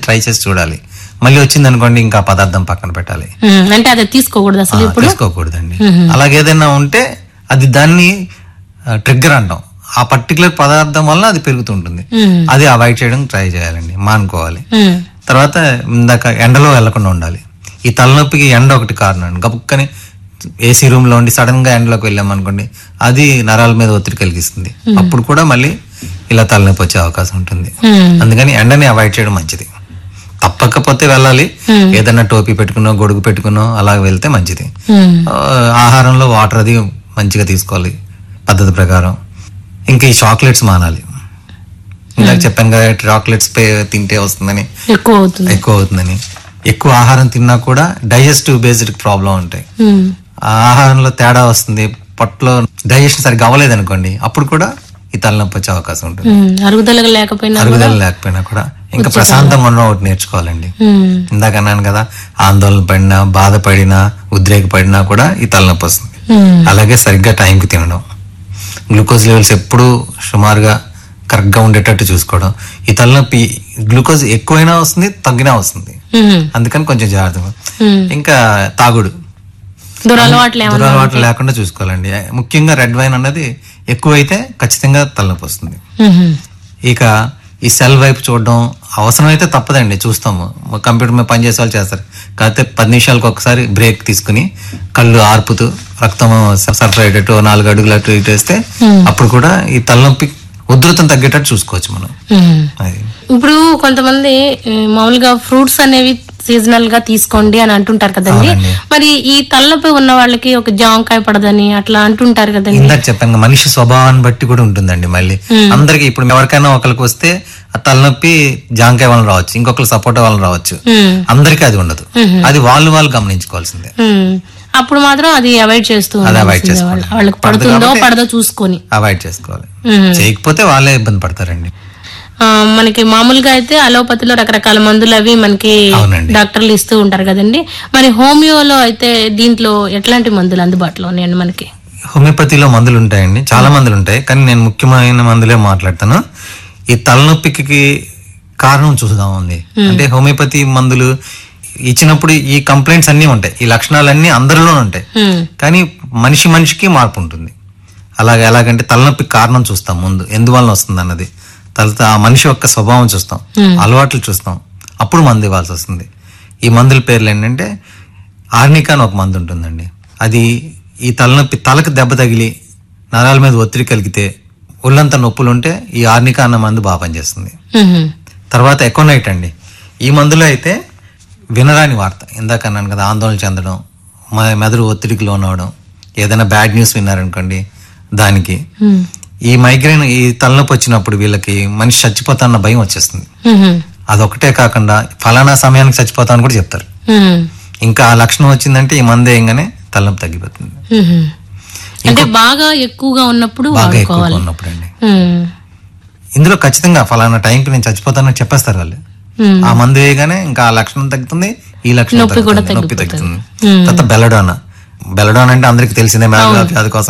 Try చేసి చూడాలి మళ్ళీ వచ్చింది అనుకోండి ఇంకా ఆ పదార్థం పక్కన పెట్టాలి ఉమ్, అంటే అది తీసుకోకూడదు అసలు ఆ, తీసుకోకూడదండి అలాగే ఏదైనా ఉంటే అది దాన్ని ట్రిగ్గర్ అంటాం ఆ పర్టికులర్ పదార్థం వల్ల అది పెరుగుతుంటుంది ఉమ్, అది అవాయిడ్ చేయడం ట్రై చేయాలండి మానుకోవాలి ఉమ్, తర్వాత ఇందాక ఎండలో వెళ్లకుండా ఉండాలి ఈ తలనొప్పికి ఎండ ఒకటి కారణం అండి గబుక్కని ఏసీ రూమ్ లో ఉండి సడన్ గా ఎండలోకి వెళ్ళాం అనుకోండి అది నరాల మీద ఒత్తిడి కలిగిస్తుంది అప్పుడు కూడా మళ్ళీ ఇలా తలనొప్పి వచ్చే అవకాశం ఉంటుంది ఉమ్, అందుకని ఎండని అవాయిడ్ చేయడం మంచిది తప్పకపోతే వెళ్ళాలి ఏదైనా టోపీ పెట్టుకునో గొడుగు పెట్టుకునో అలా వెళ్తే మంచిది ఉమ్, ఆ, ఆహారంలో వాటర్ అది మంచిగా తీసుకోవాలి పద్ధతి ప్రకారం ఇంకా ఈ చాక్లెట్స్ మానాలి ఇందాక చెప్పాను కదా చాక్లెట్స్ తింటే వస్తుందని ఎక్కువ అవుతుంది ఎక్కువ అవుతుందని ఎక్కువ ఆహారం తిన్నా కూడా డైజెస్టివ్ బేస్డ్ ప్రాబ్లం ఉంటాయి ఉమ్, ఆ ఆహారంలో తేడా వస్తుంది పొట్టలో డైజెషన్ సరిగ్గా అవ్వలేదు అనుకోండి అప్పుడు కూడా ఈ తలనొప్పి వచ్చే అవకాశం ఉంటుంది ఉమ్, అరుగుదల లేకపోయినా అరుగుదల లేకపోయినా కూడా ఇంకా ప్రశాంతంగా ఉన్న ఒకటి నేర్చుకోవాలండి ఉమ్, ఇందాక అన్నాను కదా ఆందోళన పడినా బాధపడినా ఉద్రేకపడినా కూడా ఈ తలనొప్పి వస్తుంది ఉమ్, అలాగే సరిగ్గా టైంకి తినడం గ్లూకోజ్ లెవెల్స్ ఎప్పుడూ సుమారుగా కరెక్ట్గా ఉండేటట్టు చూసుకోవడం ఈ తలనొప్పి గ్లూకోజ్ ఎక్కువైనా వస్తుంది తగ్గినా వస్తుంది ఉమ్, అందుకని కొంచెం జాగ్రత్తగా ఉమ్. ఇంకా తాగుడు దురలవాట్లు ఏమన్నా దురలవాట్లు లేకుండా చూసుకోవాలండి ముఖ్యంగా రెడ్ వైన్ అన్నది ఎక్కువైతే ఖచ్చితంగా తలనొప్పి వస్తుంది ఉమ్, ఇక ఈ సెల్ వైపు చూడడం అవసరమైతే తప్పదండి చూస్తాము కంప్యూటర్ మీద పనిచేసే వాళ్ళు చేస్తారు కాకపోతే పది నిమిషాలకు ఒకసారి బ్రేక్ తీసుకుని కళ్ళు ఆర్పుతూ రక్తం సరఫరా అయ్యేటట్టు ఓ నాలుగు అడుగులు అటు ఇటు వేస్తే అప్పుడు కూడా ఈ తలనొప్పి ఉధృతం తగ్గేటట్టు చూసుకోవచ్చు మనం ఉమ్. అది ఇప్పుడు కొంతమంది ఏ, మామూలుగా ఫ్రూట్స్ అనేవి సీజనల్ గా తీసుకోండి అని అంటుంటారు కదండి అవునండి. మరి ఈ తలనొప్పి ఉన్న వాళ్ళకి ఒక జామకాయ పడదని అట్లా అంటుంటారు కదండి ఇందాక చెప్పాను కదా, మనిషి స్వభావాన్ని బట్టి కూడా ఉంటుందండి మళ్ళీ అందరికి ఇప్పుడు ఎవరికైనా ఒకరికి వస్తే ఆ తలనొప్పి జాంకాయ వలన రావచ్చు ఇంకొకరు సపోటా వలన రావచ్చు ఉమ్, అందరికీ అది ఉండదు అది వాళ్ళు వాళ్ళు గమనించుకోవాల్సిందే ఉమ్. అప్పుడు మాత్రం అది అవాయిడ్ చేస్తూ అది avoid ఉండాల్సిందే చేసుకోవాలి. వాళ్ళ- వాళ్ళకి పడదు పడుతుందో కాబట్టి- పడదో చూసుకొని అవాయిడ్ చేసుకోవాలి ఉమ్. చేయకపోతే వాళ్ళే ఇబ్బంది పడతారండి ఆ, మనకి మామూలుగా అయితే అలోపతిలో రకరకాల మందులు అవి మనకి అవునండి. డాక్టర్లు ఇస్తూ ఉంటారు కదండి మరి హోమియోలో అయితే దీంట్లో ఎట్లాంటి మందులు అందుబాటులో ఉన్నాయండి మనకి హోమియోపతిలో మందులు ఉంటాయండి చాలా మందులు ఉంటాయి కానీ నేను ముఖ్యమైన మందులే మాట్లాడతాను ఈ తలనొప్పికి కారణం చూద్దాం ఉంది అంటే హోమియోపతి మందులు ఇచ్చినప్పుడు ఈ కంప్లైంట్స్ అన్నీ ఉంటాయి ఈ లక్షణాలన్నీ అందరిలో ఉంటాయి ఉమ్, కానీ మనిషి మనిషికి మార్పు ఉంటుంది అలాగే ఎలాగంటే తలనొప్పి కారణం చూస్తాం ముందు ఎందువలన వస్తుంది అన్నది తర్వాత ఆ మనిషి యొక్క స్వభావం చూస్తాం అలవాట్లు చూస్తాం అప్పుడు మందు ఇవ్వాల్సి వస్తుంది ఈ మందుల పేర్లు ఏంటంటే ఆర్నికా అని ఒక మందు ఉంటుందండి అది ఈ తలనొప్పి తలకు దెబ్బ తగిలి నరాల మీద ఒత్తిడి కలిగితే ఒళ్ళంతా నొప్పులు ఉంటే ఈ ఆర్నికా అన్న మందు బాగా పనిచేస్తుంది ఉమ్, తర్వాత ఎకోనైట్ అండి ఈ మందులో అయితే వినరాని వార్త ఇందాక అన్నాను కదా ఆందోళన చెందడం మ- మెదడు ఒత్తిడికి లోనవడం ఏదైనా బ్యాడ్ న్యూస్ విన్నారనుకోండి దానికి ఉమ్, ఈ మైగ్రేన్ ఈ తలనొప్పి వచ్చినప్పుడు వీళ్ళకి మనిషి చచ్చిపోతాన్న భయం వచ్చేస్తుంది ఉమ్, అదొకటే కాకుండా ఫలానా సమయానికి చచ్చిపోతాను కూడా చెప్తారు ఉమ్, ఇంకా ఆ లక్షణం వచ్చిందంటే ఈ మందు వేయంగానే తలనొప్పి తగ్గిపోతుంది ఉమ్. అంటే బాగా ఎక్కువగా ఉన్నప్పుడు బాగా ఎక్కువగా వాడుకోవాలి ఉన్నప్పుడు అండి ఉమ్, ఇందులో ఖచ్చితంగా ఫలానా టైంకి నేను చచ్చిపోతానని చెప్పేస్తారు వాళ్ళు ఉమ్, ఆ మందు వేయగానే ఇంకా ఆ లక్షణం తగ్గుతుంది ఈ లక్షణం నొప్పి కూడా తగ్గుతుంది, నొప్పి తగ్గుతుంది ఉమ్. తర్వాత బెల్లడోనా బెల్లడోనా అంటే అందరికి తెలిసిందే మెదడువాపు వ్యాధి కోసం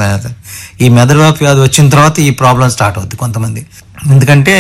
ఈ మెదడువాపు వ్యాధి వచ్చిన తర్వాత ఈ ప్రాబ్లం స్టార్ట్ అవుద్ది కొంతమంది ఎందుకంటే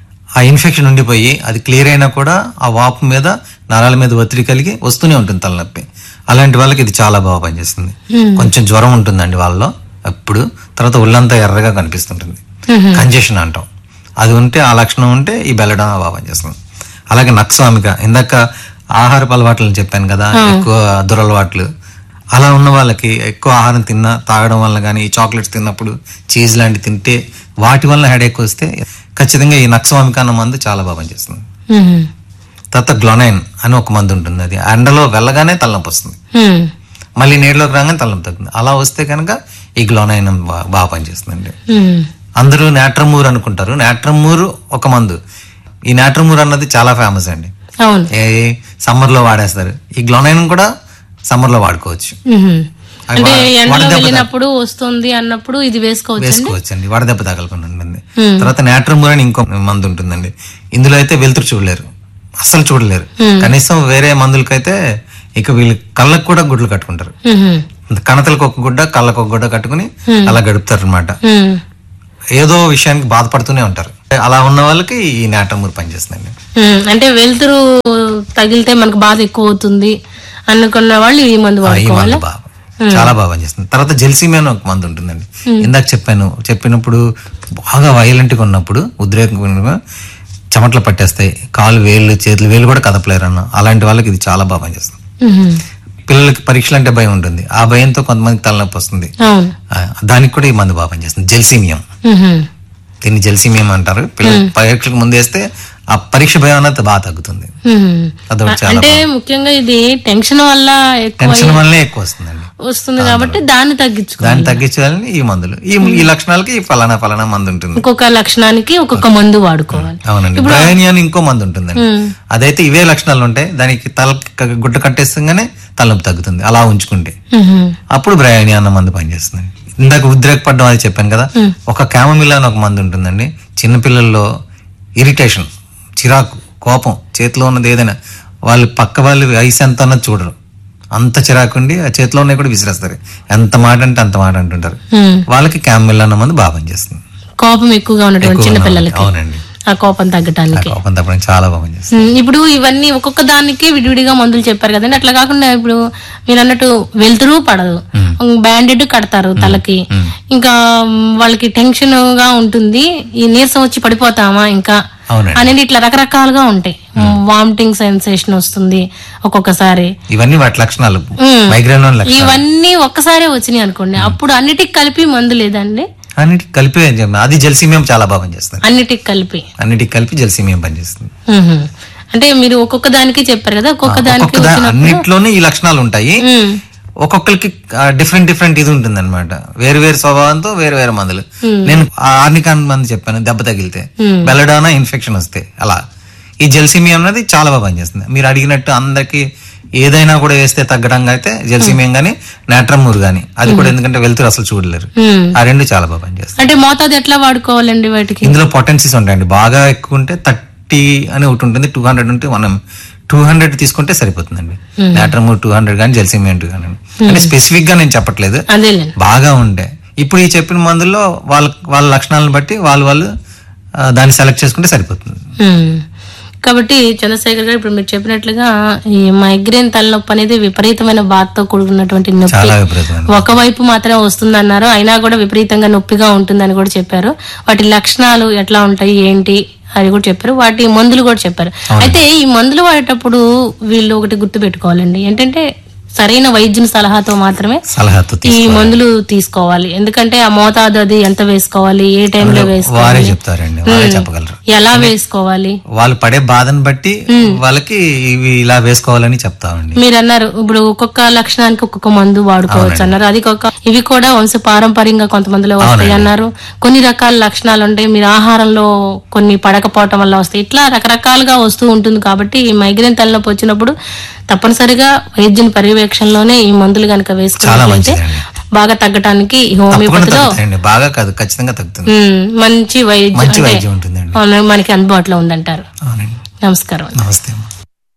ఆ ఇన్ఫెక్షన్ ఉండిపోయి అది క్లియర్ అయినా కూడా ఆ వాపు మీద నరాల మీద ఒత్తిడి కలిగి వస్తూనే ఉంటుంది తలనొప్పి అలాంటి వాళ్ళకి ఇది చాలా బాగా పనిచేస్తుంది కొంచెం జ్వరం ఉంటుందండి వాళ్ళలో అప్పుడు తర్వాత ఒళ్ళంతా ఎర్రగా కనిపిస్తుంటుంది కంజెషన్ అంటాం అది ఉంటే ఆ లక్షణం ఉంటే ఈ బెల్లడం బాగా పనిచేస్తుంది అలాగే నక్స్వామిక ఇందాక ఆహారపు అలవాట్లను చెప్పాను కదా ఎక్కువ దురలవాట్లు అలా ఉన్న వాళ్ళకి ఎక్కువ ఆహారం తిన్నా తాగడం వల్ల కానీ ఈ చాక్లెట్స్ తిన్నప్పుడు చీజ్ లాంటి తింటే వాటి వల్ల హెడేక్ వస్తే ఖచ్చితంగా ఈ నక్స్వామిక అన్న మందు చాలా బాగా పనిచేస్తుంది ఉమ్, తర్వాత గ్లొనైన్ అని ఒక మందు ఉంటుంది అది ఎండలో వెళ్ళగానే తలనొప్పి వస్తుంది ఉమ్, మళ్ళీ నీటిలోకి రాగానే తలనొప్పి తగ్గుతుంది అలా వస్తే కనుక ఈ గ్లొనైన్ బా- బాగా పనిచేస్తుందండి ఉమ్, అందరూ నాట్రమూర్ అనుకుంటారు నాట్రమూర్ ఒక మందు ఈ నాట్రమూర్ అన్నది చాలా ఫేమస్ అండి అవును ఏ సమ్మర్ లో వాడేస్తారు ఈ గ్లోనైన్ కూడా సమ్మర్ లో వాడుకోవచ్చు ఉహు. అవి అంటే వడ- ఎండలో వడదెబ్బ వెళ్ళినప్పుడు వస్తుంది అన్నప్పుడు ఇది వేసుకోవచ్చు వేసుకోవచ్చు అండి వడదెబ్బ తగలకుండా ఉంటుంది తర్వాత నాట్రమూర్ అని ఇంకో మందు ఉంటుందండి ఇందులో అయితే వెలుతురు చూడలేరు అస్సలు చూడలేరు కనీసం వేరే మందులకైతే ఇక వీళ్ళు కళ్ళకు కూడా గుడ్లు కట్టుకుంటారు ఉహు. కణతలకు ఒక గుడ్డ కళ్ళకు ఒక గుడ్డ కట్టుకుని అలా గడుపుతారు అనమాట ఉమ్. ఏదో విషయానికి బాధపడుతూనే ఉంటారు అలా ఉన్న వాళ్ళకి ఈ నాటమూరు పనిచేస్తుందండి ఉమ్, అంటే వెలుతురు తగిలితే మనకు బాధ ఎక్కువ అవుతుంది అనుకున్న వాళ్ళు ఈ మందు ఆ, ఈ వాడుకోవాలి మందు బాగా చాలా బాగా పనిచేస్తుంది తర్వాత జెల్సీమే అని ఒక మందు ఉంటుందండి ఇందాక చెప్పాను చెప్పినప్పుడు బాగా వైలెంట్ గా ఉన్నప్పుడు ఉద్రేకంగా చెమటలు పట్టేస్తాయి కాలు వేళ్ళు చేతులు వేలు కూడా కదపలేరు అన్న అలాంటి వాళ్ళకి ఇది చాలా బాగా పనిచేస్తుంది ఉహుం, పిల్లలకి పరీక్షలు అంటే భయం ఉంటుంది ఆ భయంతో కొంతమందికి తలనొప్పి వస్తుంది అవును ఆ, దానికి కూడా ఈ మందు బాగా పనిచేస్తుంది జెల్సీమియం ఉహుం, దీన్ని జెల్సీమియం అంటారు పిల్లలు పరీక్షలకు ముందు వేస్తే ఆ పరీక్ష భయం అన్నది బాగా తగ్గుతుంది ఉహుం. అదొకటి చాలా అంటే ముఖ్యంగా ఇది టెన్షన్ వల్ల ఎక్కువ టెన్షన్ వల్లనే ఎక్కువ వస్తుందండి వస్తుంది కాబట్టి దాన్ని తగ్గించుకో దాన్ని తగ్గించాలని ఈ మందులు ఈ ఈ లక్షణాలకి ఈ ఫలానా ఫలానా మందు ఉంటుంది ఒక్కొక్క లక్షణానికి ఒక్కొక్క మందు వాడుకోవాలి అవునండి బ్రయాని అని ఇంకో మందు ఉంటుందండి అదైతే ఇవే లక్షణాలు ఉంటాయి దానికి తల క- గుడ్డ కట్టేస్తగానే తలనొప్పి తగ్గుతుంది అలా ఉంచుకుంటే ఉహుం, అప్పుడు బ్రయాని అన్న మందు పనిచేస్తుంది ఇందాక ఉద్రేకపడడం అది చెప్పాను కదా ఒక క్యామమిల్ అని ఒక మందు ఉంటుందండి చిన్నపిల్లల్లో ఇరిటేషన్ చిరాకు కోపం చేతిలో ఉన్నది ఏదైనా వాళ్ళు పక్క వాళ్ళు వయసు ఎంత అన్నది చూడరు అంత చిరాకు ఉండి ఆ చేతిలో ఉన్నాయి కూడా విసిరేస్తారు ఎంత మాట అంటే అంత మాట అంటుంటారు ఉమ్. వాళ్ళకి క్యామమిల్ అన్న మందు బాగా పనిచేస్తుంది కోపం ఎక్కువగా ఉన్నటువంటి చిన్న పిల్లలకి అవునండి ఆ కోపం తగ్గటానికి కోపం తప్పడం చాలా బాగా పనిచేస్తుంది ఉమ్, ఇప్పుడు ఇవన్నీ ఒక్కొక్క దానికి విడివిడిగా మందులు చెప్పారు కదండి అట్లా కాకుండా ఇప్పుడు మీరు అన్నట్టు వెళ్తురు పడదు బ్యాండెడ్ కడతారు తలకి ఇంకా ఉమ్, వాళ్ళకి టెన్షన్ గా ఉంటుంది ఈ నీరసం వచ్చి పడిపోతామా ఇంకా అవునండి అనేది ఇట్లా రకరకాలుగా ఉంటాయి వామిటింగ్ సెన్సేషన్ వస్తుంది ఒక్కొక్కసారి ఇవన్నీ వాటి లక్షణాలు మ్మ్. మైగ్రేన్ లోని లక్షణాలు ఇవన్నీ ఒక్కసారే వచ్చినాయి అనుకోండి అప్పుడు అన్నిటికి కలిపి మందు లేదండి అన్నిటికి కలిపి అది జెల్సీమియం చాలా బాగా పనిచేస్తుంది అన్నిటికి కలిపి అన్నిటికి కలిపి జెల్సీమియం పనిచేస్తుంది ఉహు. అంటే మీరు ఒక్కొక్క దానికి చెప్పారు కదా ఒక్కొక్క దానికి ఒక్కొక్క దా- అన్నిట్లోనే ఈ లక్షణాలు ఉంటాయి ఉమ్, ఒక్కొక్కరికి డిఫరెంట్ డిఫరెంట్ ఇది ఉంటుంది అనమాట వేరు వేరు స్వభావంతో వేరు వేరు మందులు నేను ఆర్నికాన్ మందు చెప్పాను దెబ్బ తగిలితే బెల్లడానా ఇన్ఫెక్షన్ వస్తే అలా ఈ జెల్సీమియం అనేది చాలా బాగా పనిచేస్తుంది మీరు అడిగినట్టు అందరికి ఏదైనా కూడా వేస్తే తగ్గడంగా అయితే జెల్సీమియం గానీ నాట్రమూర్ గానీ అది కూడా ఎందుకంటే వెళ్తురు అసలు చూడలేరు ఉమ్. ఆ రెండు చాలా బాగా పనిచేస్తాయి అంటే మోతాదు ఎట్లా వాడుకోవాలండి వాటికి ఇందులో పొటెన్సీస్ ఉంటాయండి బాగా ఎక్కువ ఉంటే థర్టీ అని ఒకటి ఉంటుంది టూ హండ్రెడ్ ఉంటే మనం టూ హండ్రెడ్ తీసుకుంటే సరిపోతుందండి నాట్రమూర్ టూ హండ్రెడ్ కానీ జెల్సీమియం టూ హండ్రెడ్ అంటే స్పెసిఫిక్ గా నేను చెప్పట్లేదు అదేలేండి బాగా ఉండే ఇప్పుడు ఈ చెప్పిన మందుల్లో వాళ్ళ వాళ్ళ లక్షణాలను బట్టి వాళ్ళు వాళ్ళు ఆ, దాన్ని సెలెక్ట్ చేసుకుంటే సరిపోతుంది ఉమ్. కాబట్టి చంద్రశేఖర్ గారు ఇప్పుడు మీరు చెప్పినట్లుగా ఈ మైగ్రేన్ తలనొప్పి అనేది విపరీతమైన బాధతో కూడుకున్నటువంటి నొప్పి చాలా విపరీతమైన ఒకవైపు మాత్రమే వస్తుందన్నారు అయినా కూడా విపరీతంగా నొప్పిగా ఉంటుందని కూడా చెప్పారు వాటి లక్షణాలు ఎట్లా ఉంటాయి ఏంటి అది కూడా చెప్పారు వాటి మందులు కూడా చెప్పారు అయితే ఈ మందులు వాడేటప్పుడు వీళ్ళు ఒకటి గుర్తు పెట్టుకోవాలండి ఏంటంటే సరైన వైద్యుని సలహాతో మాత్రమే సలహాతో ఈ మందులు తీసుకోవాలి ఎందుకంటే ఆ మోతాదు అది ఎంత వేసుకోవాలి ఏ టైంలో వారే వేసుకోవాలి చెప్తారండి వారే చెప్పగలరు ఎలా వేసుకోవాలి వాళ్ళు పడే బాధను బట్టి వాళ్ళకి ఇవి ఇలా వేసుకోవాలని చెప్తామండి మీరు అన్నారు ఇప్పుడు ఒక్కొక్క లక్షణానికి ఒక్కొక్క మందు వాడుకోవచ్చు అన్నారు అది ఒక ఇవి కూడా వంశ పారంపర్యంగా కొంతమందిలో వస్తాయి అన్నారు కొన్ని రకాల లక్షణాలు ఉంటాయి మీరు ఆహారంలో కొన్ని పడకపోవటం వల్ల వస్తాయి ఇట్లా రకరకాలుగా వస్తూ ఉంటుంది కాబట్టి ఈ మైగ్రేన్ తలనొప్పి వచ్చినప్పుడు తప్పనిసరిగా వైద్యుని పర్యవేక్షణలోనే ఈ మందులు కనుక చాలా వేసుకున్నట్లయితే మంచిదండి బాగా తగ్గటానికి ఈ తప్పకుండా హోమియోపతిలో తగ్గుతాయండి బాగా కాదు ఖచ్చితంగా తగ్గుతుంది ఉమ్, మంచి వైద్యం మంచి అంటే వైద్యం ఉంటుందండి మన- మనకి అందుబాటులో ఉందంటారు అవునండి నమస్కారం నమస్తే అమ్మా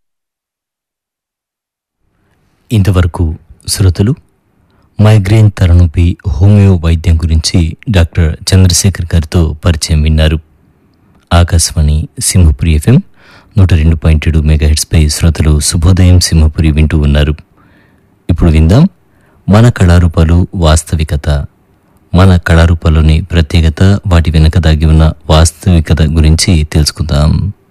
ఇంతవరకు శ్రోతలు మైగ్రేన్ తలనొప్పి హోమియో వైద్యం గురించి డాక్టర్ చంద్రశేఖర్ గారితో పరిచయం విన్నారు ఆకాశవాణి సింహపురి ఎఫ్ఎం నూట రెండు పాయింట్ ఏడు మెగాహెట్స్పై శ్రోతలు శుభోదయం సింహపురి వింటూ ఉన్నారు ఇప్పుడు విందాం మన కళారూపాలు వాస్తవికత మన కళారూపాల్లోని ప్రత్యేకత వాటి వెనుక దాగి ఉన్న వాస్తవికత గురించి తెలుసుకుందాం